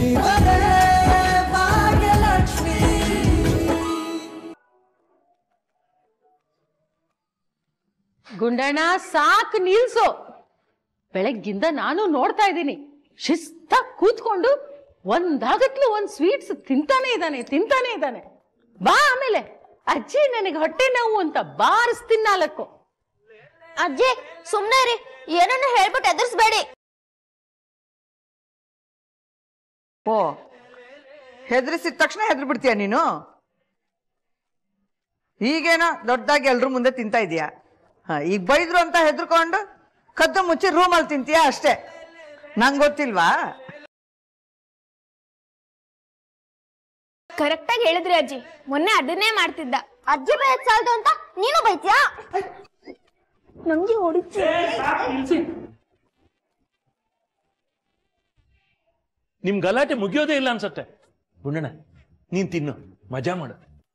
ಇವರೇ ಭಾಗ್ಯಲಕ್ಷ್ಮಿ ಗುಂಡಣ್ಣ ಸಾಕ್ ನಿಲ್ಸು ಬೆಳಗ್ಗಿಂದ ನಾನು ನೋಡ್ತಾ ಇದ್ದೀನಿ ಶಿಸ್ತ ಕೂತ್ಕೊಂಡು ಒಂದಾಗತ್ಲು ಒಂದ್ ಸ್ವೀಟ್ಸ್ ತಿಂತಾನೆ ಇದ್ದಾನೆ ತಿಂತಾನೆ ಇದ್ದಾನೆ ಬಾ ಆಮೇಲೆ ಅಜ್ಜಿ ನನಗೆ ಹೊಟ್ಟೆ ನೋವು ಅಂತ ಬಾರಿಸ್ತೀನಿ ನಾಲ್ಕು ಅಜ್ಜಿ ಸುಮ್ನೆ ರೀ ಏನನ್ನ ಹೇಳ್ಬಿಟ್ಟು ಎದುರಿಸ್ಬೇಡಿ ಓ ಹೆದರಿಸಿದ ತಕ್ಷಣ ಹೆದರ್ ಬಿಡ್ತೀಯ ನೀನು ಈಗೇನೋ ದೊಡ್ಡದಾಗಿ ಎಲ್ರ ಮುಂದೆ ತಿಂತಾ ಇದೀಯ ಹಾ ಈಗ ಬೈದ್ರು ಅಂತ ಹೆದರ್ಕೊಂಡು ಕದ್ದು ಮುಚ್ಚಿ ರೂಮಲ್ಲಿ ತಿಂತೀಯ ಅಷ್ಟೇ ನಂಗೆ ಗೊತ್ತಿಲ್ವಾ ಕರೆಕ್ಟ್ ಆಗಿ ಹೇಳಿದ್ರಿ ಅಜ್ಜಿ ಮೊನ್ನೆ ಅದನ್ನೇ ಮಾಡ್ತಿದ್ದ ಅಜ್ಜಿ ಬೈದ್ ಸಾಲ್ದು ಅಂತ ನೀನು ಬೈತ್ಯಾ ನಂಗೆ ಹೊಡಿತಿ ನಿಮ್ ಗಲಾಟೆ ಮುಗಿಯೋದೇ ಇಲ್ಲ ಅನ್ಸತ್ತೆ ಗುಂಡಣ್ಣ ನೀನ್ ತಿನ್ನು ಮಜಾ ಮಾಡು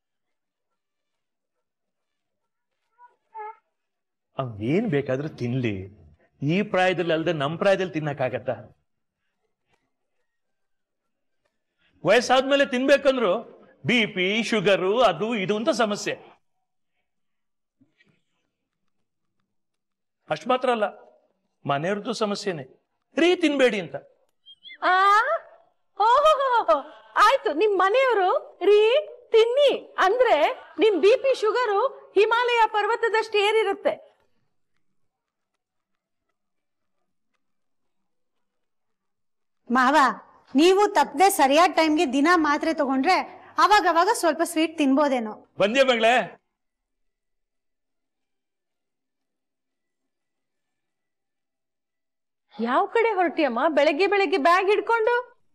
ಅವ್ ಏನ್ ಬೇಕಾದ್ರೂ ತಿನ್ಲಿ ಈ ಪ್ರಾಯದಲ್ಲಿ ಅಲ್ದೆ ನಮ್ ಪ್ರಾಯದಲ್ಲಿ ತಿನ್ನಕ್ಕಾಗತ್ತ ವಯಸ್ಸಾದ್ಮೇಲೆ ತಿನ್ಬೇಕಂದ್ರು ಬಿ ಪಿ ಶುಗರು ಅದು ಇದು ಅಂತ ಸಮಸ್ಯೆ ಅಷ್ಟು ಮಾತ್ರ ಅಲ್ಲ ಮನೆಯವ್ರದ್ದು ಸಮಸ್ಯೆನೆ ರೀ ತಿನ್ಬೇಡಿ ಅಂತ ಆ ಓಹೋ ಆಯ್ತು ನಿಮ್ ಮನೆಯವರು ರೀ ತಿನ್ನಿ ಅಂದ್ರೆ ನಿಮ್ ಬಿ ಪಿ ಶುಗರು ಹಿಮಾಲಯ ಪರ್ವತದಷ್ಟು ಏರಿರುತ್ತೆ ಮಾವ ನೀವು ತಪ್ಪದೆ ಸರಿಯಾದ ಟೈಮ್ಗೆ ದಿನ ಮಾತ್ರೆ ತಗೊಂಡ್ರೆ ಅವಾಗ ಅವಾಗ ಸ್ವಲ್ಪ ಸ್ವೀಟ್ ತಿನ್ಬೋದೇನೋ ಬಂದ್ಯಾ ಮಗಳೇ ಯಾವ ಕಡೆ ಹೊರಟಿಯಮ್ಮ ಬೆಳಗ್ಗೆ ಬೆಳಗ್ಗೆ ಬ್ಯಾಗ್ ಹಿಡ್ಕೊಂಡು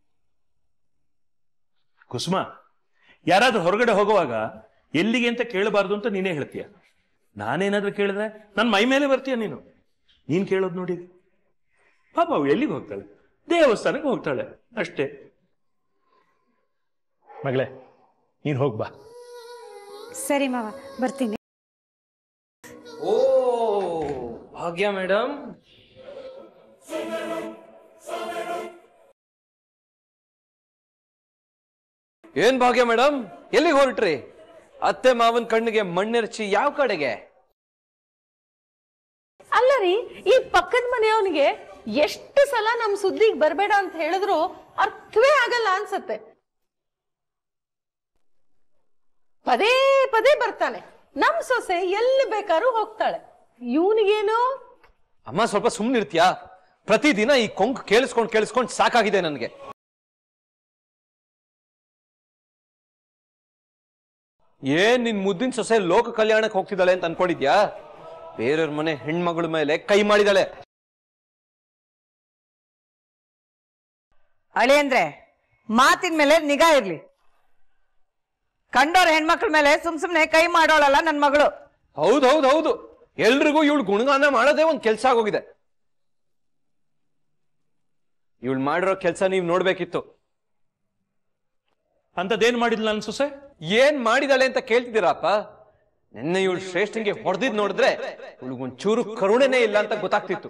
ಕುಸುಮ ಯಾರಾದ್ರೂ ಹೊರಗಡೆ ಹೋಗುವಾಗ ಎಲ್ಲಿಗೆ ಅಂತ ಕೇಳಬಾರ್ದು ಅಂತ ನೀನೇ ಹೇಳ್ತೀಯ ನಾನೇನಾದ್ರೂ ಕೇಳಿದ್ರೆ ನನ್ನ ಮೈ ಮೇಲೆ ಬರ್ತೀಯ ನೀನು ನೀನ್ ಕೇಳೋದು ನೋಡಿ ಪಾಪ ಅವಳು ಎಲ್ಲಿಗೆ ಹೋಗ್ತಾಳೆ ದೇವಸ್ಥಾನಕ್ಕೆ ಹೋಗ್ತಾಳೆ ಅಷ್ಟೇ ಮಗಳೇ ನೀನ್ ಹೋಗ್ಬಾ ಸರಿ ಮಾವ ಬರ್ತೀನಿ ಓ ಭಾಗ್ಯ ಮೇಡಮ್ ಏನ್ ಭಾಗ್ಯ ಮೇಡಮ್ ಎಲ್ಲಿಗೆ ಹೊರಟ್ರಿ ಅತ್ತೆ ಮಾವನ್ ಕಣ್ಣಿಗೆ ಮಣ್ಣೆರಚಿ ಯಾವ ಕಡೆಗೆ ಅಲ್ಲ ರೀ ಈ ಪಕ್ಕದ ಮನೆಯವನಿಗೆ ಎಷ್ಟು ಸಲ ನಮ್ ಸುದ್ದಿಗೆ ಬರ್ಬೇಡ ಅಂತ ಹೇಳಿದ್ರು ಅರ್ಥವೇ ಆಗಲ್ಲ ಅನ್ಸತ್ತೆ ಪದೇ ಪದೇ ಬರ್ತಾನೆ ನಮ್ ಸೊಸೆ ಎಲ್ಲಿ ಬೇಕಾದ್ರೂ ಹೋಗ್ತಾಳೆ ಇವನಿಗೇನು ಅಮ್ಮ ಸ್ವಲ್ಪ ಸುಮ್ನಿರ್ತೀಯಾ ಪ್ರತಿದಿನ ಈ ಕೊಂಕ್ ಕೇಳಿಸ್ಕೊಂಡ್ ಕೇಳಿಸ್ಕೊಂಡ್ ಸಾಕಾಗಿದೆ ನನ್ಗೆ ಏನ್ ನಿನ್ ಮುದ್ದಿನ ಸೊಸೆ ಲೋಕ ಕಲ್ಯಾಣಕ್ಕೆ ಹೋಗ್ತಿದ್ದಾಳೆ ಅಂತ ಅನ್ಕೊಂಡಿದ್ಯಾ ಬೇರೆಯವ್ರ ಮನೆ ಹೆಣ್ಮಗಳ ಮೇಲೆ ಕೈ ಮಾಡಿದಾಳೆ ಅಳಿ ಅಂದ್ರೆ ಮಾತಿನ ಮೇಲೆ ನಿಗಾ ಇರ್ಲಿ ಕಂಡೋರ್ ಹೆಣ್ಮಕ್ಳ ಮೇಲೆ ಸುಮ್ ಸುಮ್ನೆ ಕೈ ಮಾಡೋಳಲ್ಲ ನನ್ ಮಗಳು ಹೌದ್ ಹೌದ್ ಹೌದು ಎಲ್ರಿಗೂ ಇವಳು ಗುಣಗಾನ ಮಾಡೋದೇ ಒಂದ್ ಕೆಲ್ಸ ಆಗೋಗಿದೆ ಇವಳು ಮಾಡಿರೋ ಕೆಲ್ಸ ನೀವ್ ನೋಡ್ಬೇಕಿತ್ತು ಅಂತದೇನ್ ಮಾಡಿದ್ಲ ನನ್ ಸೊಸೆ ಏನ್ ಮಾಡಿದಾಳೆ ಅಂತ ಕೇಳ್ತಿದ್ದೀರಪ್ಪ ನಿನ್ನೆ ಇವಳು ಶ್ರೇಷ್ಠಂಗೆ ಹೊಡೆದಿದ್ ನೋಡಿದ್ರೆ ಇವಳಿಗೊಂಚೂರು ಕರುಣೆನೇ ಇಲ್ಲ ಅಂತ ಗೊತ್ತಾಗ್ತಿತ್ತು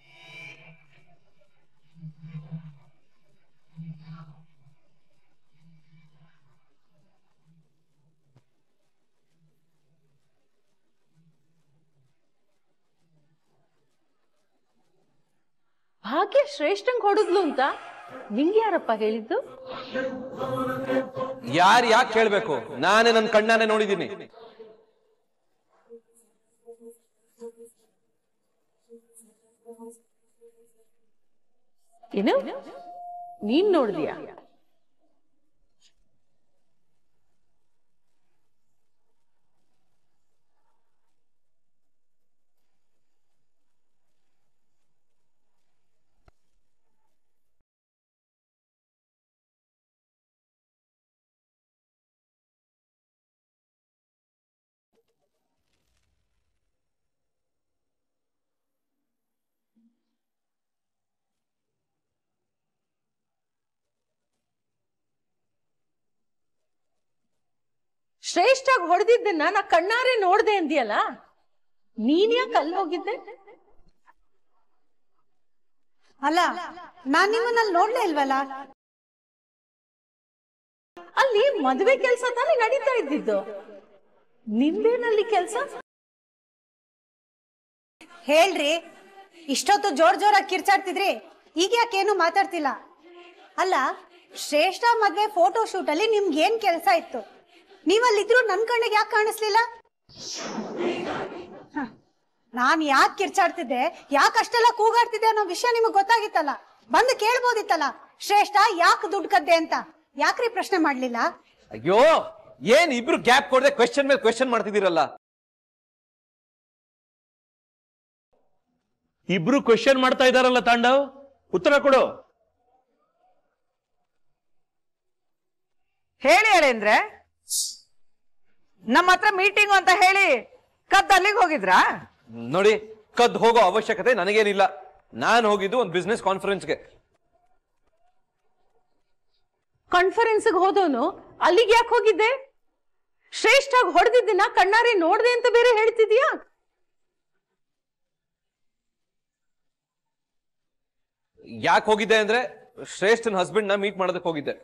ಭಾಗ್ಯ ಶ್ರೇಷ್ಠಂಗ್ ಹೊಡೆದ್ಲು ಅಂತ ನಿಂಗೆ ಯಾರಪ್ಪ ಹೇಳಿದ್ದು ಯಾರು ಯಾಕೆ ಕೇಳ್ಬೇಕು ನಾನೇ ನನ್ನ ಕಣ್ಣಾನೆ ನೋಡಿದ್ದೀನಿ ಏನು ನೀನ್ ನೋಡಿದ್ಯಾ ಶ್ರೇಷ್ಠಾಗಿ ಹೊಡೆದಿದ್ದನ್ನ ನಾ ಕಣ್ಣಾರೆ ನೋಡ್ದೆ ಅಂದಿಯಲ್ಲ ನೀನ್ ಯಾಕೆ ಅಲ್ಲಿ ಹೋಗಿದ್ದೆ ಅಲ್ಲ ನಾನ್ ನಿಮ್ಮನ್ನ ಅಲ್ಲಿ ನೋಡ್ಲೇ ಇಲ್ವಲ್ಲ ಅಲ್ಲಿ ಮದುವೆ ಕೆಲಸ ತಾನೇ ನಡೀತಾ ಇದ್ದಿದ್ದು ನಿಂದೇನಲ್ಲಿ ಕೆಲಸ ಹೇಳ್ರಿ ಇಷ್ಟೊತ್ತು ಜೋರ್ ಜೋರಾಗಿ ಕಿರ್ಚಾಡ್ತಿದ್ರಿ ಈಗ ಯಾಕೇನು ಮಾತಾಡ್ತಿಲ್ಲ ಅಲ್ಲ ಶ್ರೇಷ್ಠ ಮದ್ವೆ ಫೋಟೋ ಶೂಟ್ ಅಲ್ಲಿ ನಿಮ್ಗೆ ಏನ್ ಕೆಲಸ ಇತ್ತು ನೀವಲ್ಲಿದ್ರು ನನ್ ಕಣ್ಣಿಗೆ ಯಾಕೆ ಕಾಣಿಸ್ಲಿಲ್ಲ ಹ, ನಾನ್ ಯಾಕೆ ಕಿರ್ಚಾಡ್ತಿದ್ದೆ ಯಾಕೆ ಅಷ್ಟೆಲ್ಲ ಕೂಗಾಡ್ತಿದ್ದೆ ಅನ್ನೋ ವಿಷಯ ನಿಮಗ್ ಗೊತ್ತಾಗಿತ್ತಲ್ಲ ಬಂದು ಕೇಳ್ಬೋದಿತ್ತಲ್ಲ ಶ್ರೇಷ್ಠ ಯಾಕೆ ದುಡ್ಡು ಕದ್ದೆ ಅಂತ ಯಾಕ್ರಿ ಪ್ರಶ್ನೆ ಮಾಡ್ಲಿಲ್ಲ ಅಯ್ಯೋ ಏನ್ ಇಬ್ರು ಗ್ಯಾಪ್ ಕೊಡದೆ ಕ್ವೆಶ್ಚನ್ ಮೇಲೆ ಕ್ವೆಶ್ಚನ್ ಮಾಡ್ತಿದ್ದೀರಲ್ಲ ಇಬ್ರು ಕ್ವೆಶನ್ ಮಾಡ್ತಾ ಇದಾರಲ್ಲ ತಾಂಡವ್ ಉತ್ತರ ಕೊಡು ಹೇಳಿ ಹೇಳೇಂದ್ರೆ ನಮ್ಮ ಹತ್ರ ಮೀಟಿಂಗ್ ಅಂತ ಹೇಳಿ ಕದ್ದು ಅಲ್ಲಿಗೆ ಹೋಗಿದ್ರಾ ನೋಡಿ ಕದ್ ಹೋಗೋ ಅವಶ್ಯಕತೆ ನನಗೇನಿಲ್ಲ ನಾನ್ ಹೋಗಿದ್ದು ಒಂದು ಬಿಸ್ನೆಸ್ ಕಾನ್ಫರೆನ್ಸ್ಗೆ ಕಾನ್ಫರೆನ್ಸ್ಗೆ ಹೋದವನು ಅಲ್ಲಿಗೆ ಯಾಕೆ ಹೋಗಿದ್ದೆ ಶ್ರೇಷ್ಠಾಗಿ ಹೊಡೆದಿದ್ದನ್ನ ಕಣ್ಣಾರೆ ನೋಡ್ದೆ ಅಂತ ಬೇರೆ ಹೇಳ್ತಿದ್ಯಾ ಯಾಕೆ ಹೋಗಿದ್ದೆ ಅಂದ್ರೆ ಶ್ರೇಷ್ಠನ್ ಹಸ್ಬೆಂಡ್ ನ ಮೀಟ್ ಮಾಡೋದಕ್ಕೆ ಹೋಗಿದ್ದೆ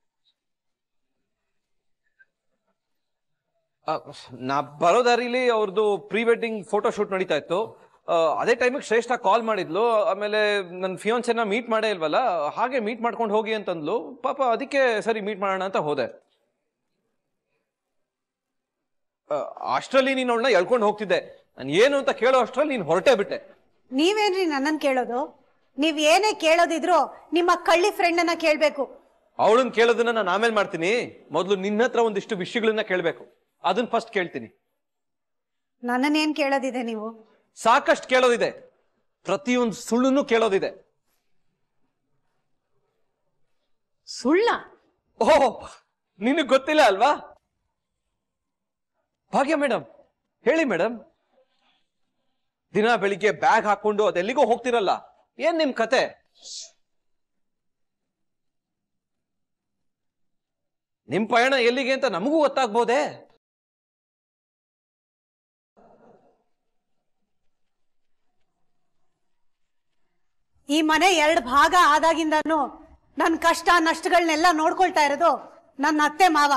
ಆ, ನಾ ಬರೋ ದಾರಿಲಿ ಅವ್ರದ್ದು ಪ್ರೀ ವೆಡ್ಡಿಂಗ್ ಫೋಟೋ ಶೂಟ್ ನಡೀತಾ ಇತ್ತು ಆ, ಅದೇ ಟೈಮಿಗೆ ಶ್ರೇಷ್ಠ ಕಾಲ್ ಮಾಡಿದ್ಲು ಆಮೇಲೆ ನನ್ನ ಫಿಯೋನ್ಸೆನ ಮೀಟ್ ಮಾಡೇ ಇಲ್ವಲ್ಲ ಹಾಗೆ ಮೀಟ್ ಮಾಡ್ಕೊಂಡು ಹೋಗಿ ಅಂತಂದ್ಲು ಪಾಪ ಅದಕ್ಕೆ ಸರಿ ಮೀಟ್ ಮಾಡೋಣ ಅಂತ ಹೋದೆ ಆ, ಅಷ್ಟ್ರಲ್ಲಿ ನೀನು ಅವಳನ್ನ ಎಳ್ಕೊಂಡು ಹೋಗ್ತಿದ್ದೆ ನಾನು ಏನು ಅಂತ ಕೇಳೋ ಅಷ್ಟ್ರಲ್ಲಿ ನೀನು ಹೊರಟೇ ಬಿಟ್ಟೆ ನೀವೇನ್ರಿ ನನ್ನನ್ ಕೇಳೋದು ನೀವ್ ಏನೇ ಕೇಳೋದಿದ್ರು ನಿಮ್ಮ ಕಳ್ಳಿ ಫ್ರೆಂಡ್ ಅನ್ನ ಕೇಳ್ಬೇಕು ಅವಳನ್ನ ಕೇಳೋದನ್ನ ನಾನು ಆಮೇಲೆ ಮಾಡ್ತೀನಿ ಮೊದಲು ನಿನ್ನ ಹತ್ರ ಒಂದಿಷ್ಟು ವಿಷಯಗಳನ್ನ ಕೇಳಬೇಕು ಅದನ್ನ ಫಸ್ಟ್ ಕೇಳ್ತೀನಿ ನನ್ನನ್ನೇನ್ ಕೇಳೋದಿದೆ ನೀವು ಸಾಕಷ್ಟು ಕೇಳೋದಿದೆ ಪ್ರತಿಯೊಂದು ಸುಳ್ಳುನು ಕೇಳೋದಿದೆ ಸುಳ್ಳ ಓಹ್ ನಿನಗ್ ಗೊತ್ತಿಲ್ಲ ಅಲ್ವಾ ಭಾಗ್ಯ ಮೇಡಮ್ ಹೇಳಿ ಮೇಡಮ್ ದಿನ ಬೆಳಿಗ್ಗೆ ಬ್ಯಾಗ್ ಹಾಕೊಂಡು ಅದೆಲ್ಲಿಗೋ ಹೋಗ್ತಿರಲ್ಲ ಏನ್ ನಿಮ್ ಕತೆ ನಿಮ್ ಪಯಣ ಎಲ್ಲಿಗೆ ಅಂತ ನಮಗೂ ಗೊತ್ತಾಗ್ಬೋದೇ ಈ ಮನೆ ಎರಡು ಭಾಗ ಆದಾಗಿಂದನು ನನ್ನ ಕಷ್ಟ ನಷ್ಟಗಳನ್ನೆಲ್ಲ ನೋಡ್ಕೊಳ್ತಾ ಇರೋದು ನನ್ನ ಅತ್ತೆ ಮಾವ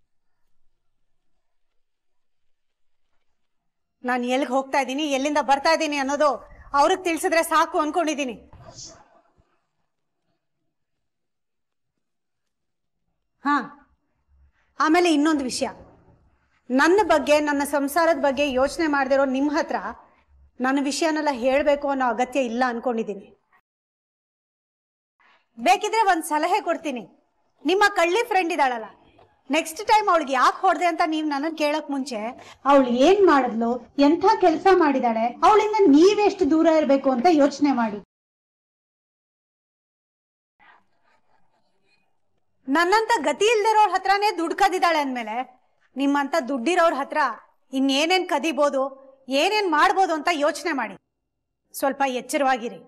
ನಾನು ಎಲ್ಲಿಗೆ ಹೋಗ್ತಾ ಇದ್ದೀನಿ ಎಲ್ಲಿಂದ ಬರ್ತಾ ಇದ್ದೀನಿ ಅನ್ನೋದು ಅವ್ರಿಗೆ ತಿಳಿಸಿದ್ರೆ ಸಾಕು ಅನ್ಕೊಂಡಿದ್ದೀನಿ ಹಾ ಆಮೇಲೆ ಇನ್ನೊಂದು ವಿಷಯ ನನ್ನ ಬಗ್ಗೆ ನನ್ನ ಸಂಸಾರದ ಬಗ್ಗೆ ಯೋಚನೆ ಮಾಡದಿರೋ ನಿಮ್ಮ ಹತ್ರ ನನ್ನ ವಿಷಯನೆಲ್ಲ ಹೇಳಬೇಕು ಅನ್ನೋ ಅಗತ್ಯ ಇಲ್ಲ ಅನ್ಕೊಂಡಿದ್ದೀನಿ ಬೇಕಿದ್ರೆ ಒಂದು ಸಲಹೆ ಕೊಡ್ತೀನಿ ನಿಮ್ಮ ಕಳ್ಳಿ ಫ್ರೆಂಡ್ ಇದ್ದಾಳಲ್ಲ ನೆಕ್ಸ್ಟ್ ಟೈಮ್ ಅವಳಿಗೆ ಯಾಕೆ ಹೊಡೆದೆ ಅಂತ ನೀವು ನನ್ನನ್ನು ಕೇಳಕ್ ಮುಂಚೆ ಅವಳು ಏನ್ ಮಾಡಿದ್ಲು ಎಂಥ ಕೆಲಸ ಮಾಡಿದಾಳೆ ಅವಳಿಂದ ನೀವೆಷ್ಟು ದೂರ ಇರಬೇಕು ಅಂತ ಯೋಚನೆ ಮಾಡಿ ನನ್ನಂತ ಗತಿ ಇಲ್ದಿರೋರ್ ಹತ್ರನೇ ದುಡ್ಡು ಕದಿದಾಳೆ ಅಂದ್ಮೇಲೆ ನಿಮ್ಮಂತ ದುಡ್ಡಿರೋರ್ ಹತ್ರ ಇನ್ನೇನೇನ್ ಕದಿಬೋದು ಏನೇನ್ ಮಾಡ್ಬೋದು ಅಂತ ಯೋಚನೆ ಮಾಡಿ ಸ್ವಲ್ಪ ಎಚ್ಚರವಾಗಿರಿ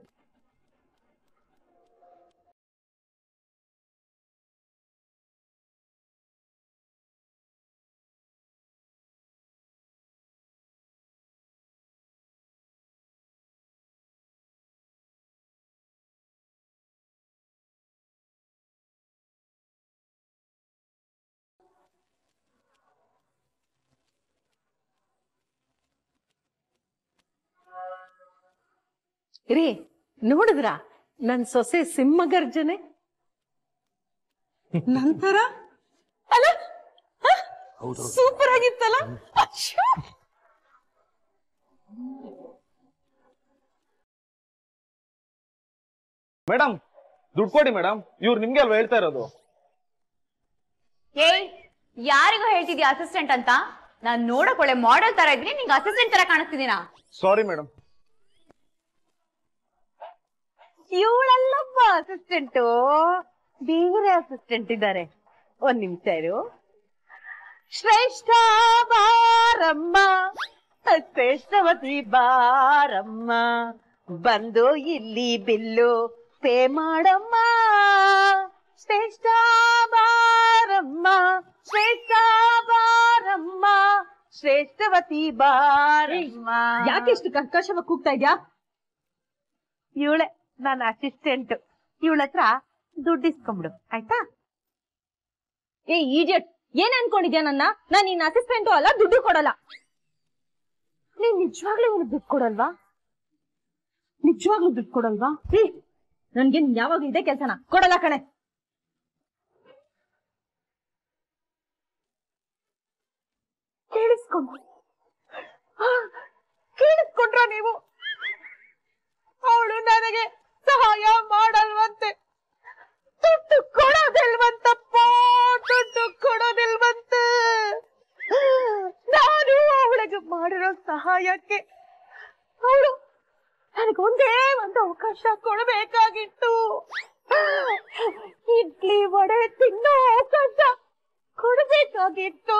ರೀ ನೋಡಿದ್ರ ನನ್ ಸೊಸೆ ಸಿಂಹಗರ್ಜನೆ ನಂತರ ಅಲ್ಲ ಸೂಪರ್ ಆಗಿತ್ತಲ್ಲ ಅಶ್ಶೋ! ಮೇಡಮ್ ದುಡ್ಡು ಕೊಡಿ ಮೇಡಮ್ ಇವ್ರು ನಿಮ್ಗೆ ಅಲ್ವಾ ಹೇಳ್ತಾ ಇರೋದು ಏಯ್ ಯಾರಿಗೂ ಹೇಳ್ತಿದ್ಯಾ ಅಸಿಸ್ಟೆಂಟ್ ಅಂತ ನಾನ್ ನೋಡಕ್ ಒಳ್ಳೆ ಮಾಡೆಲ್ ತರ ಇದ್ದೀನಿ ನಿಂಗೆ ಅಸಿಸ್ಟೆಂಟ್ ತರ ಕಾಣಿಸ್ತಿದ್ದೀನಾ ಸಾರಿ ಮೇಡಮ್ ಇವಳಲ್ಲಪ್ಪ ಅಸಿಸ್ಟೆಂಟು ಬೇರೆ ಅಸಿಸ್ಟೆಂಟ್ ಇದ್ದಾರೆ ಒಂದ್ ನಿಮಿಷ ಇರು ಶ್ರೇಷ್ಠ ಬಾರಮ್ಮ ಶ್ರೇಷ್ಠವತಿ ಬಾರಮ್ಮ ಬಂದು ಇಲ್ಲಿ ಬಿಲ್ಲು ಪೇ ಮಾಡಮ್ಮ ಶ್ರೇಷ್ಠ ಬಾರಮ್ಮ ಶ್ರೇಷ್ಠ ಬಾರಮ್ಮ ಶ್ರೇಷ್ಠವತಿ ಬಾರಮ್ಮ ಯಾಕೆಷ್ಟು ಕರ್ಕಶವಾಗಿ ಕೂಗ್ತಾ ಇದ್ಯಾ ಇವಳೆ ನನ್ನ ಅಸಿಸ್ಟೆಂಟ್ ಇವಳ ಹತ್ರ ದುಡ್ಡು ಇಸ್ಕೊಂಬಿಡು ಆಯ್ತಾ ಏ ಈಡಿಯಟ್ ಏನ್ ಅನ್ಕೊಂಡಿದ್ಯಾ ನನ್ನ ನಾನ್ ನಿನ್ನ ಅಸಿಸ್ಟೆಂಟು ಅಲ್ಲ ದುಡ್ಡು ಕೊಡಲ್ಲ ನೀನ್ ನಿಜವಾಗ್ಲೂ ಇವ್ನಿಗೆ ದುಡ್ಡು ಕೊಡಲ್ವಾ ನಿಜವಾಗ್ಲೂ ದುಡ್ಡು ಕೊಡಲ್ವಾ ಹ್ಮ್ ನನ್ಗೆ ಯಾವಾಗ ಇದೆ ಕೆಲ್ಸನ ಕೊಡಲ್ಲ ಕಣೆ ಕೇಳಿಸ್ಕೊಂಡ್ರ ಕೇಳಿಸ್ಕೊಂಡ್ರ ನೀವು ಅವಳು ನನಗೆ ಸಹಾಯ ಮಾಡಲ್ವಂತೆ ದುಡ್ಡು ಕೊಡೋದಿಲ್ವಂತಪ್ಪ ದುಡ್ಡು ಕೊಡೋದಿಲ್ವಂತೆ ನಾನು ಅವಳಿಗೆ ಮಾಡಿರೋ ಸಹಾಯಕ್ಕೆ ಅವಳು ನನಗೊಂದೇ ಒಂದು ಅವಕಾಶ ಕೊಡಬೇಕಾಗಿತ್ತು ಇಡ್ಲಿ ವಡೆ ತಿನ್ನೋ ಅವಕಾಶ ಕೊಡಬೇಕಾಗಿತ್ತು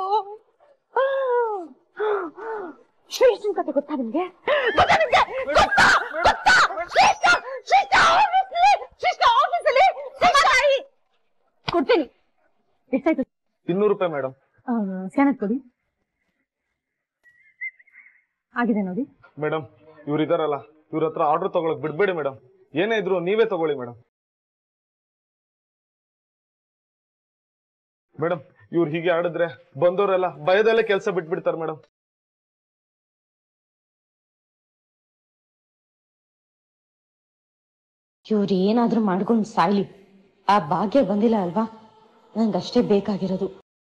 ಶ್ರೇಷ್ಠ ಕತೆ ಗೊತ್ತಾ ನಿಮ್ಗೆ ಗೊತ್ತಾ ನಿಮ್ಗೆ ಗೊತ್ತಾ ಗೊತ್ತಾ ಶ್ರೇಷ್ಠ ಶ್ರೇಷ್ಠ ಆಫೀಸಲ್ಲಿ ಶ್ರೇಷ್ಠ ಆಫೀಸಲ್ಲಿ ತಾಯಿ ಕೊಡ್ತೀನಿ ಎಷ್ಟಾಯ್ತು ಇನ್ನೂರು ರೂಪಾಯಿ ಮೇಡಮ್ ಸ್ಕ್ಯಾನರ್ ಕೊಡಿ ಆಗಿದೆ ನೋಡಿ ಮೇಡಮ್ ಇವ್ರು ಇದಾರಲ್ಲ ಇವ್ರ ಹತ್ರ ಆರ್ಡರ್ ತಗೊಳಕ್ ಬಿಡ್ಬೇಡಿ ಮೇಡಮ್ ಏನೇ ಇದ್ರು ನೀವೇ ತಗೊಳ್ಳಿ ಮೇಡಮ್ ಮೇಡಮ್ ಇವ್ರು ಹೀಗೆ ಆಡಿದ್ರೆ ಬಂದವರೆಲ್ಲ ಭಯದಲ್ಲೇ ಕೆಲಸ ಬಿಟ್ಬಿಡ್ತಾರೆ ಮೇಡಮ್ ಇವ್ರು ಏನಾದ್ರೂ ಮಾಡ್ಕೊಂಡು ಸಾಯ್ಲಿ ಆ ಭಾಗ್ಯ ಬಂದಿಲ್ಲ ಅಲ್ವಾ ನಂಗಷ್ಟೇ ಬೇಕಾಗಿರೋದು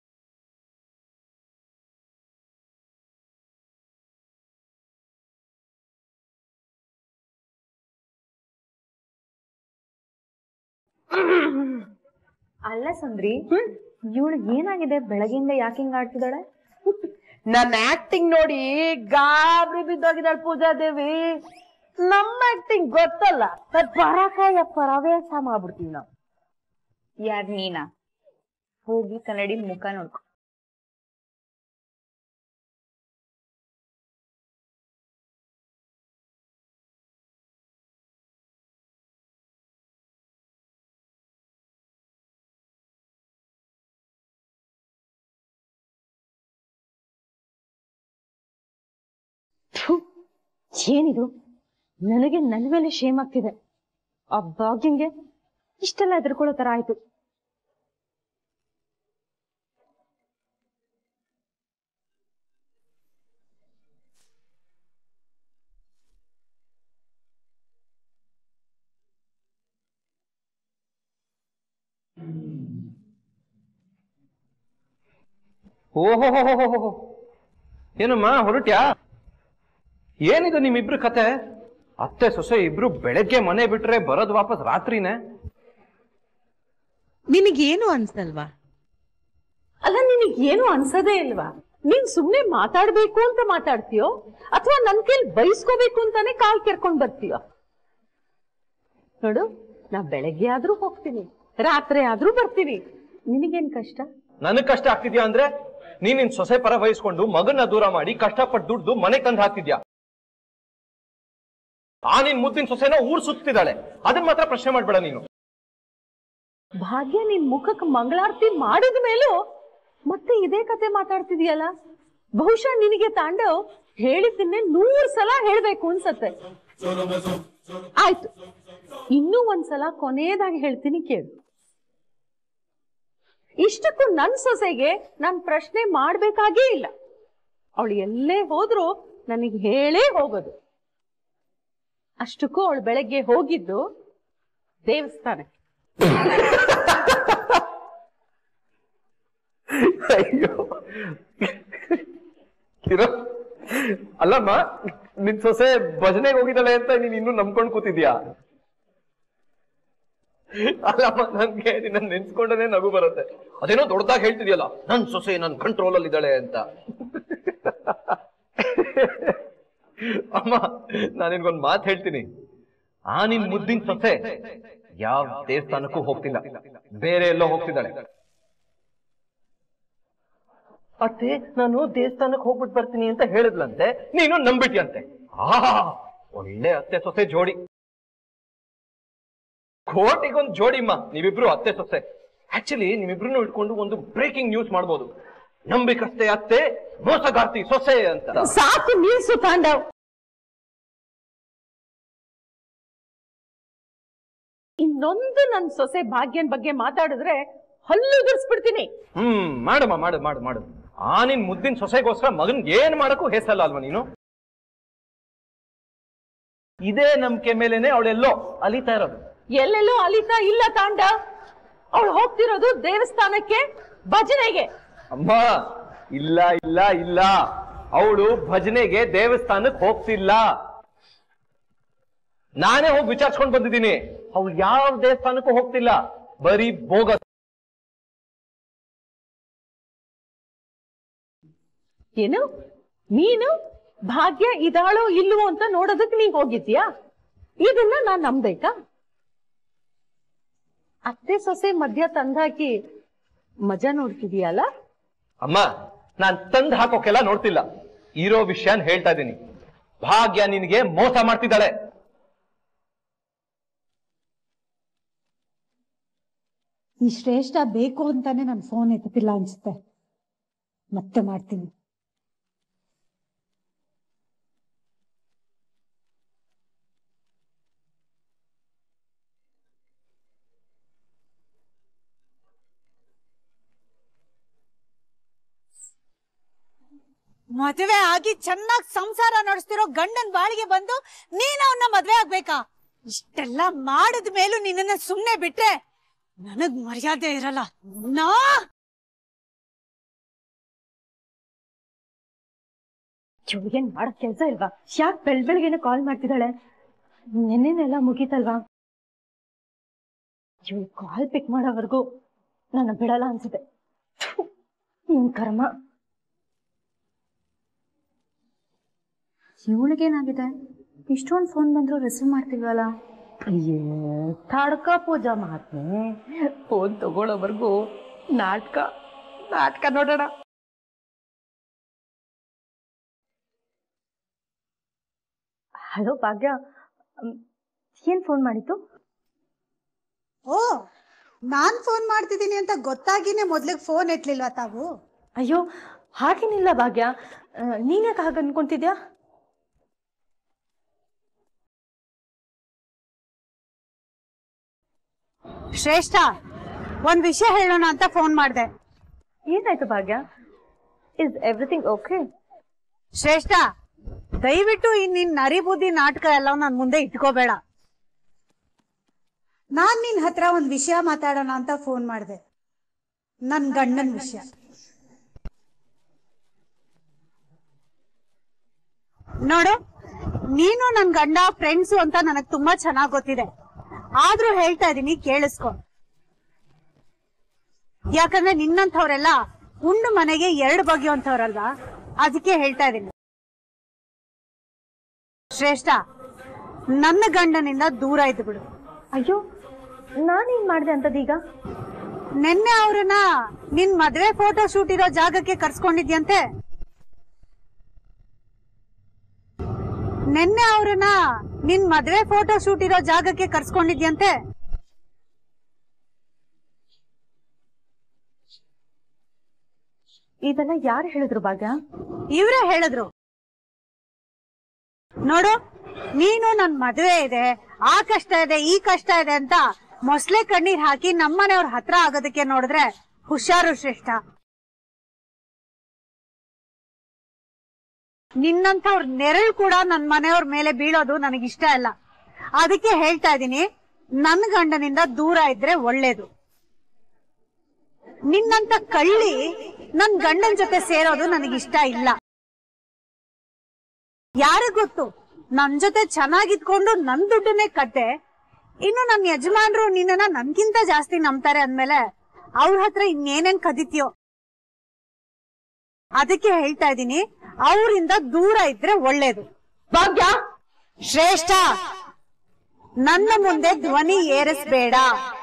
ಅಲ್ಲ ಸಂದ್ರಿ ಇವಳು ಏನಾಗಿದೆ ಬೆಳಗಿಂದ ಯಾಕೆ ಹಿಂಗ್ ಆಡ್ತಿದ್ದಾಳೆ ನನ್ನ ಆಕ್ಟಿಂಗ್ ನೋಡಿ ಗಾಬರಿ ಬಿದ್ದೋಗಿದ್ದಾಳೆ ಪೂಜಾ ದೇವಿ ನಮ್ಮ ಆಕ್ಟಿಂಗ್ ಗೊತ್ತಲ್ಲ ಪರಾಕಾಯ ಪ್ರವೇಶ ಮಾಡ್ಬಿಡ್ತೀವಿ ನಾವು ಯಾರ್ ನೀನಾ ಹೋಗಿ ಕನ್ನಡಿ ಮುಖ ನೋಡ್ಕೊ ಥು, ಏನಿದು ನನಗೆ ನನ್ನ ಮೇಲೆ ಶೇಮ್ ಆಗ್ತಿದೆ ಆ ಭಾಗ್ಯಂಗೆ ಇಷ್ಟೆಲ್ಲ ಹೆದರ್ಕೊಳ್ಳೋ ತರ ಆಯ್ತು ಓಹೋ ಏನಮ್ಮ ಹೊರಟ್ಯಾ ಏನಿದು ನಿಮ್ಮಿಬ್ರು ಕತೆ ಅತ್ತೆ ಸೊಸೆ ಇಬ್ರು ಬೆಳಗ್ಗೆ ಮನೆ ಬಿಟ್ರೆ ಬರೋದು ವಾಪಸ್ ರಾತ್ರಿನೇ ನಿನಗೇನು ಅನ್ಸಲ್ವಾ ಅಲ್ಲ ನಿನಗ್ ಏನು ಅನ್ಸದೇ ಇಲ್ವಾ ನೀನ್ ಸುಮ್ನೆ ಮಾತಾಡ್ಬೇಕು ಅಂತ ಮಾತಾಡ್ತೀಯೋ ಅಥವಾ ನನ್ ಕೈಲಿ ಬೈಸ್ಕೋಬೇಕು ಅಂತಾನೆ ಕಾಲ್ ಕೆರ್ಕೊಂಡ್ ಬರ್ತೀಯೋ ನೋಡು ನಾ ಬೆಳಗ್ಗೆ ಆದ್ರೂ ಹೋಗ್ತೀನಿ ರಾತ್ರಿ ಆದ್ರೂ ಬರ್ತೀನಿ ನಿನಗೇನ್ ಕಷ್ಟ ನನಗ್ ಕಷ್ಟ ಆಗ್ತಿದ್ಯಾ ಅಂದ್ರೆ ನೀನ್ ನಿನ್ ಸೊಸೆ ಪರ ವಹಿಸ್ಕೊಂಡು ಮಗನ್ನ ದೂರ ಮಾಡಿ ಕಷ್ಟಪಟ್ಟು ದುಡ್ದು ಮನೆ ತಂದು ಹಾಕ್ತಿದ್ಯಾ ಆ ನಿನ್ ಮುದ್ದಿನ ಸೊಸೆನ ಊರ್ ಸುತ್ತಿದ್ದಾಳೆ ಅದನ್ನ ಮಾತ್ರ ಪ್ರಶ್ನೆ ಮಾಡ್ಬೇಡ ನೀನು ಭಾಗ್ಯ ನಿನ್ ಮುಖಕ್ಕೆ ಮಂಗಳಾರತಿ ಮಾಡಿದ ಮೇಲೂ ಮತ್ತೆ ಇದೇ ಕತೆ ಮಾತಾಡ್ತಿದ್ಯಲ್ಲ ಬಹುಶಃ ನಿನಗೆ ತಾಂಡವ್ ಹೇಳಿದ್ದನ್ನೇ ನೂರ್ ಸಲ ಹೇಳ್ಬೇಕು ಅನ್ಸತ್ತೆ ಆಯ್ತು ಇನ್ನೂ ಒಂದ್ಸಲ ಕೊನೆಯದಾಗಿ ಹೇಳ್ತೀನಿ ಕೇಳು ಇಷ್ಟಕ್ಕೂ ನನ್ ಸೊಸೆಗೆ ನಾನ್ ಪ್ರಶ್ನೆ ಮಾಡ್ಬೇಕಾಗೇ ಇಲ್ಲ ಅವಳು ಎಲ್ಲೇ ಹೋದ್ರು ನನಗೆ ಹೇಳೇ ಹೋಗೋದು ಅಷ್ಟಕ್ಕೂ ಅವಳು ಬೆಳಗ್ಗೆ ಹೋಗಿದ್ದು ದೇವಸ್ಥಾನಕ್ಕೆ ಅಯ್ಯೋ ಇರೋ ಅಲ್ಲಮ್ಮ ನಿನ್ ಸೊಸೆ ಭಜನೆಗೆ ಹೋಗಿದ್ದಾಳೆ ಅಂತ ನೀನ್ ಇನ್ನೂ ನಂಬ್ಕೊಂಡ್ ಕೂತಿದ್ಯಾ ಅಲ್ಲಮ್ಮ ನನ್ಗೆ ನಿನ್ನ ನೆನ್ಸ್ಕೊಂಡನೆ ನಗು ಬರುತ್ತೆ ಅದೇನೋ ದೊಡ್ಡದಾಗಿ ಹೇಳ್ತಿದ್ಯಲ್ಲ ನನ್ ಸೊಸೆ ನನ್ ಕಂಟ್ರೋಲ್ ಅಲ್ಲಿ ಇದ್ದಾಳೆ ಅಂತ ಅಮ್ಮ ನಾನು ನಿನ್ಗೊಂದ್ ಮಾತು ಹೇಳ್ತೀನಿ ಆ ನಿನ್ ಮುದ್ದಿನ ಸೊಸೆ ಯಾವ ದೇವಸ್ಥಾನಕ್ಕೂ ಹೋಗ್ತಿಲ್ಲ ಬೇರೆ ಎಲ್ಲೋ ಹೋಗ್ತಿದ್ದಾಳೆ ಅತ್ತೆ ನಾನು ದೇವಸ್ಥಾನಕ್ಕೆ ಹೋಗ್ಬಿಟ್ಟು ಬರ್ತೀನಿ ಅಂತ ಹೇಳಿದ್ಲಂತೆ ನೀನು ನಂಬಿಟ್ಯಂತೆ ಆ ಒಳ್ಳೆ ಅತ್ತೆ ಸೊಸೆ ಜೋಡಿ ಕೋಟಿಗೊಂದು ಜೋಡಿಮ್ಮ ನೀವಿಬ್ರು ಅತ್ತೆ ಸೊಸೆ ಆಕ್ಚುಲಿ ನೀವಿಬ್ರು ಇಟ್ಕೊಂಡು ಒಂದು ಬ್ರೇಕಿಂಗ್ ನ್ಯೂಸ್ ಮಾಡ್ಬೋದು ನಂಬಿಕಸ್ತೆ ಅತ್ತೆ ಮೋಸಗಾರ್ತಿ ಸೊಸೆ ಅಂತ ಸಾಕು ನಿಲ್ಸು ತಾಂಡವ್ ಇನ್ನೊಂದು ನನ್ ಸೊಸೆ ಭಾಗ್ಯನ್ ಬಗ್ಗೆ ಮಾತಾಡಿದ್ರೆ ಹಲ್ಲು ಉದುರಿಸ್ಬಿಡ್ತೀನಿ ಹ್ಮ್ ಮಾಡಮ್ಮ ಮಾಡು ಮಾಡು ಮಾಡು ಆ ನಿನ್ ಮುದ್ದಿನ ಸೊಸೆಗೋಸ್ಕರ ಮಗನ್ ಏನ್ ಮಾಡಕ್ಕೂ ಹೆಸಲ್ಲ ಅಲ್ವಾ ನೀನು ಇದೇ ನಂಬಿಕೆ ಮೇಲೆನೆ ಅವಳೆಲ್ಲೋ ಅಲಿತಾ ಇರೋದು ಎಲ್ಲೆಲ್ಲೋ ಅಲಿತಾ ಇಲ್ಲ ತಾಂಡ ಅವಳು ಹೋಗ್ತಿರೋದು ದೇವಸ್ಥಾನಕ್ಕೆ ಭಜನೆಗೆ ಅಮ್ಮ ಇಲ್ಲ ಇಲ್ಲ ಇಲ್ಲ ಅವಳು ಭಜನೆಗೆ ದೇವಸ್ಥಾನಕ್ಕೆ ಹೋಗ್ತಿಲ್ಲ ನಾನೇ ಹೋಗಿ ವಿಚಾರಿಸ್ಕೊಂಡು ಬಂದಿದ್ದೀನಿ ಅವ್ಳು ಯಾವ ದೇವಸ್ಥಾನಕ್ಕೂ ಹೋಗ್ತಿಲ್ಲ ಬರೀ ಭೋಗ ಏನು ನೀನು ಭಾಗ್ಯ ಇದಾಳೋ ಇಲ್ವೋ ಅಂತ ನೋಡೋದಕ್ಕೆ ನೀ ಹೋಗಿದ್ಯಾ ಇದನ್ನ ನಾನ್ ನಂಬೇಕಾ ಅತ್ತೆ ಸೊಸೆ ಮಧ್ಯ ತಂದಾಕಿ ಮಜಾ ನೋಡ್ತಿದೀಯಲ್ಲ ಅಮ್ಮ ನಾನ್ ತಂದ್ ಹಾಕೋಕೆಲ್ಲ ನೋಡ್ತಿಲ್ಲ ಇರೋ ವಿಷಯನ್ ಹೇಳ್ತಾ ಇದ್ದೀನಿ ಭಾಗ್ಯ ನಿನಗೆ ಮೋಸ ಮಾಡ್ತಿದ್ದಾಳೆ ಈ ಶ್ರೇಷ್ಠ ಬೇಕು ಅಂತಾನೆ ನಾನು ಫೋನ್ ಎತ್ತುತ್ತಿಲ್ಲ ಅನ್ಸುತ್ತೆ ಮತ್ತೆ ಮಾಡ್ತೀನಿ ಮದುವೆ ಆಗಿ ಚೆನ್ನಾಗಿ ಸಂಸಾರ ನಡೆಸ್ತಿರೋ ಗಂಡನ್ ಬಾಳಿಗೆ ಬಂದು ನೀನ್ ಅವನ್ನ ಮದ್ವೆ ಆಗ್ಬೇಕಾ ಇಷ್ಟೆಲ್ಲ ಮಾಡಿದ ಮೇಲೂ ನಿನ್ನನ್ನ ಸುಮ್ನೆ ಬಿಟ್ರೆ ನನಗ್ ಮರ್ಯಾದೆ ಇರಲ್ಲ ನಾ ಏನ್ ಮಾಡಕ್ ಕೆಲ್ಸ ಇಲ್ವಾ ಯಾಕೆ ಬೆಳ್ ಬೆಳಗ್ಗೆನೆ ಕಾಲ್ ಮಾಡ್ತಿದ್ದಾಳೆ ನೆನ್ನೆನೆಲ್ಲ ಮುಗೀತಲ್ವಾ ಇವಳು ಕಾಲ್ ಪಿಕ್ ಮಾಡೋವರೆಗೂ ನನ್ನ ಬಿಡಲ್ಲ ಅನ್ಸುತ್ತೆ ಥು, ಏನ್ ಕರ್ಮ ಇವಳಿಗೇನಾಗಿದೆ ಇಷ್ಟೊಂದು ಫೋನ್ ಬಂದ್ರು ರಿಸೀವ್ ಮಾಡ್ತಿಲ್ವಲ್ಲ ಅಯ್ಯೇ ತಡ್ಕ ಪೂಜಾ ಮಾತ್ನೆ ಫೋನ್ ತಗೊಳ್ಳೋವರೆಗೂ ನಾಟಕ ನಾಟಕ ನೋಡೋಣ ಹಲೋ ಭಾಗ್ಯ ಮ್, ಏನ್ ಫೋನ್ ಮಾಡಿತ್ತು ಓ ನಾನ್ ಫೋನ್ ಮಾಡ್ತಿದ್ದೀನಿ ಅಂತ ಗೊತ್ತಾಗಿನೇ ಮೊದ್ಲಿಗೆ ಫೋನ್ ಎತ್ಲಿಲ್ವಾ ತಾವು ಅಯ್ಯೋ ಹಾಗೇನಿಲ್ಲ ಭಾಗ್ಯ ಆ, ನೀನ್ಯಾಕೆ ಹಾಗೆ ಅನ್ಕೊಂತಿದ್ಯಾ ಶ್ರೇಷ್ಠ ಒಂದ್ ವಿಷಯ ಹೇಳೋಣ ಅಂತ ಫೋನ್ ಮಾಡ್ದೆ ಏನಾಯ್ತು ಭಾಗ್ಯ ಇಸ್ ಎವ್ರಿಥಿಂಗ್ ಓಕೆ ಶ್ರೇಷ್ಠ ದಯವಿಟ್ಟು ಈ ನಿನ್ ನರಿಬುದ್ಧಿ ನಾಟಕ ಎಲ್ಲ ನನ್ ಮುಂದೆ ಇಟ್ಕೋಬೇಡ ನಾನ್ ನಿನ್ ಹತ್ರ ಒಂದ್ ವಿಷಯ ಮಾತಾಡೋಣ ಅಂತ ಫೋನ್ ಮಾಡ್ದೆ ನನ್ ಗಂಡನ್ ವಿಷಯ ನೋಡು ನೀನು ನನ್ ಗಂಡ ಫ್ರೆಂಡ್ಸು ಅಂತ ನನಗ್ ತುಂಬಾ ಚೆನ್ನಾಗ್ ಗೊತ್ತಿದೆ ಆದ್ರೂ ಹೇಳ್ತಾ ಇದೀನಿ ಕೇಳಿಸ್ಕೊ ಯಾಕಂದ್ರೆ ನಿನ್ನಂಥವ್ರೆಲ್ಲ ಉಂಡು ಮನೆಗೆ ಎರಡು ಬಗೆಯುವಂಥವ್ರಲ್ವಾ ಅದಕ್ಕೆ ಹೇಳ್ತಾ ಇದೀನಿ ಶ್ರೇಷ್ಠ ನನ್ನ ಗಂಡನಿಂದ ದೂರ ಇದ್ದು ಬಿಡು ಅಯ್ಯೋ ನಾನೇನ್ ಮಾಡ್ದೆ ಅಂತದೀಗ ನಿನ್ನೆ ಅವ್ರನ್ನ ನಿನ್ ಮದ್ವೆ ಫೋಟೋ ಶೂಟ್ ಇರೋ ಜಾಗಕ್ಕೆ ಕರ್ಸ್ಕೊಂಡಿದ್ಯಂತೆ ನಿನ್ನೆ ಅವ್ರನ್ನ ನಿನ್ ಮದ್ವೆ ಫೋಟೋ ಶೂಟ್ ಇರೋ ಜಾಗಕ್ಕೆ ಕರ್ಸ್ಕೊಂಡಿದ್ಯಂತೆ ಇದೆಲ್ಲ ಯಾರು ಹೇಳಿದ್ರು ಭಾಗ್ಯ ಇವ್ರೇ ಹೇಳಿದ್ರು ನೋಡು ನೀನು ನನ್ ಮದ್ವೆ ಇದೆ ಆ ಕಷ್ಟ ಇದೆ ಈ ಕಷ್ಟ ಇದೆ ಅಂತ ಮೊಸಳೆ ಕಣ್ಣೀರ್ ಹಾಕಿ ನಮ್ಮನೆಯವ್ರ ಹತ್ರ ಆಗೋದಕ್ಕೆ ನೋಡಿದ್ರೆ ಹುಷಾರು ಶ್ರೇಷ್ಠ ನಿನ್ನಂಥವ್ರ ನೆರಳು ಕೂಡ ನನ್ ಮನೆಯವ್ರ ಮೇಲೆ ಬೀಳೋದು ನನಗಿಷ್ಟ ಇಲ್ಲ ಅದಕ್ಕೆ ಹೇಳ್ತಾ ಇದೀನಿ ನನ್ ಗಂಡನಿಂದ ದೂರ ಇದ್ರೆ ಒಳ್ಳೇದು ನಿನ್ನಂತ ಕಳ್ಳಿ ನನ್ ಗಂಡನ್ ಜೊತೆ ಸೇರೋದು ನನಗಿಷ್ಟ ಇಲ್ಲ ಯಾರಿಗ್ ಗೊತ್ತು ನನ್ ಜೊತೆ ಚೆನ್ನಾಗಿದ್ಕೊಂಡು ನನ್ ದುಡ್ಡನ್ನೇ ಕಟ್ಟೆ ಇನ್ನು ನನ್ ಯಜಮಾನ್ರು ನಿನ್ನನ್ನ ನನ್ಗಿಂತ ಜಾಸ್ತಿ ನಂಬ್ತಾರೆ ಅಂದ್ಮೇಲೆ ಅವ್ರ ಹತ್ರ ಇನ್ನೇನೇನ್ ಕದಿತ್ಯೋ ಅದಕ್ಕೆ ಹೇಳ್ತಾ ಇದೀನಿ ಅವರಿಂದ ದೂರ ಇದ್ರೆ ಒಳ್ಳೇದು ಭಾಗ್ಯ ಶ್ರೇಷ್ಠ ನನ್ನ ಮುಂದೆ ಧ್ವನಿ ಏರಿಸ್ಬೇಡ